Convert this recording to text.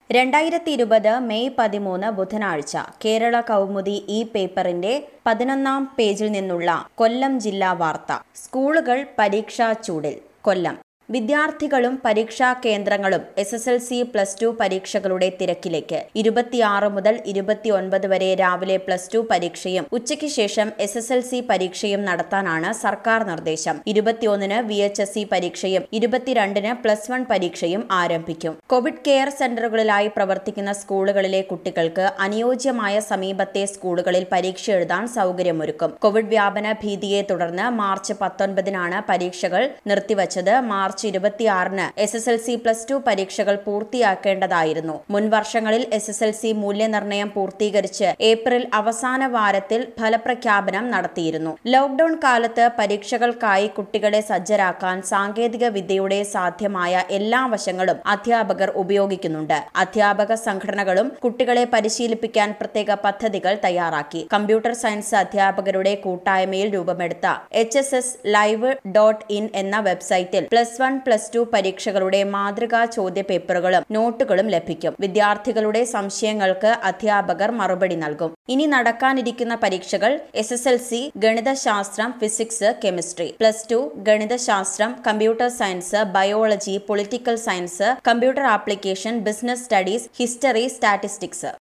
രണ്ടായിരത്തി ഇരുപത് മെയ് പതിമൂന്ന് ബുധനാഴ്ച കേരള കൗമുദി ഈ പേപ്പറിന്റെ പതിനൊന്നാം പേജിൽ നിന്നുള്ള കൊല്ലം ജില്ലാ വാർത്ത സ്കൂളുകൾ പരീക്ഷാ ചൂടിൽ കൊല്ലം വിദ്യാർത്ഥികളും പരീക്ഷാ കേന്ദ്രങ്ങളും S S L C plus two പരീക്ഷകളുടെ തിരക്കിലേക്ക് ഇരുപത്തിയാറ് മുതൽ ഇരുപത്തിയൊൻപത് വരെ രാവിലെ പ്ലസ് ടു പരീക്ഷയും ഉച്ചയ്ക്ക് ശേഷം എസ് എസ് എൽ സി പരീക്ഷയും നടത്താനാണ് സർക്കാർ നിർദ്ദേശം ഇരുപത്തിയൊന്നിന് വി എച്ച് എസ് സി പരീക്ഷയും ഇരുപത്തിരണ്ടിന് പ്ലസ് വൺ പരീക്ഷയും ആരംഭിക്കും കോവിഡ് കെയർ സെന്ററുകളിലായി പ്രവർത്തിക്കുന്ന സ്കൂളുകളിലെ കുട്ടികൾക്ക് അനുയോജ്യമായ സമീപത്തെ സ്കൂളുകളിൽ പരീക്ഷ എഴുതാൻ സൗകര്യമൊരുക്കും കോവിഡ് വ്യാപന ഭീതിയെ തുടർന്ന് മാർച്ച് പത്തൊൻപതിനാണ് പരീക്ഷകൾ നിർത്തിവച്ചത് മാർച്ച് ഇരുപത്തിയാറിന് S S L C plus two പരീക്ഷകൾ പൂർത്തിയാക്കേണ്ടതായിരുന്നു മുൻ വർഷങ്ങളിൽ എസ് എസ് എൽ സി മൂല്യനിർണ്ണയം പൂർത്തീകരിച്ച് ഏപ്രിൽ അവസാന വാരത്തിൽ ഫലപ്രഖ്യാപനം നടത്തിയിരുന്നു ലോക്ഡൌൺ കാലത്ത് പരീക്ഷകൾക്കായി കുട്ടികളെ സജ്ജരാക്കാൻ സാങ്കേതിക വിദ്യയുടെ സാധ്യമായ എല്ലാ വശങ്ങളും അധ്യാപകർ ഉപയോഗിക്കുന്നുണ്ട് അധ്യാപക സംഘടനകളും കുട്ടികളെ പരിശീലിപ്പിക്കാൻ പ്രത്യേക പദ്ധതികൾ തയ്യാറാക്കി കമ്പ്യൂട്ടർ സയൻസ് അധ്യാപകരുടെ കൂട്ടായ്മയിൽ രൂപമെടുത്ത H S S live dot in എന്ന വെബ്സൈറ്റിൽ പ്ലസ് വൺ പ്ലസ് ടു പരീക്ഷകളുടെ മാതൃകാ ചോദ്യ പേപ്പറുകളും നോട്ടുകളും ലഭിക്കും വിദ്യാർത്ഥികളുടെ സംശയങ്ങൾക്ക് അധ്യാപകർ മറുപടി നൽകും ഇനി നടക്കാനിരിക്കുന്ന പരീക്ഷകൾ എസ് എസ് എൽ സി ഗണിതശാസ്ത്രം ഫിസിക്സ് കെമിസ്ട്രി പ്ലസ് ടു ഗണിതശാസ്ത്രം computer science biology political science computer application business studies history statistics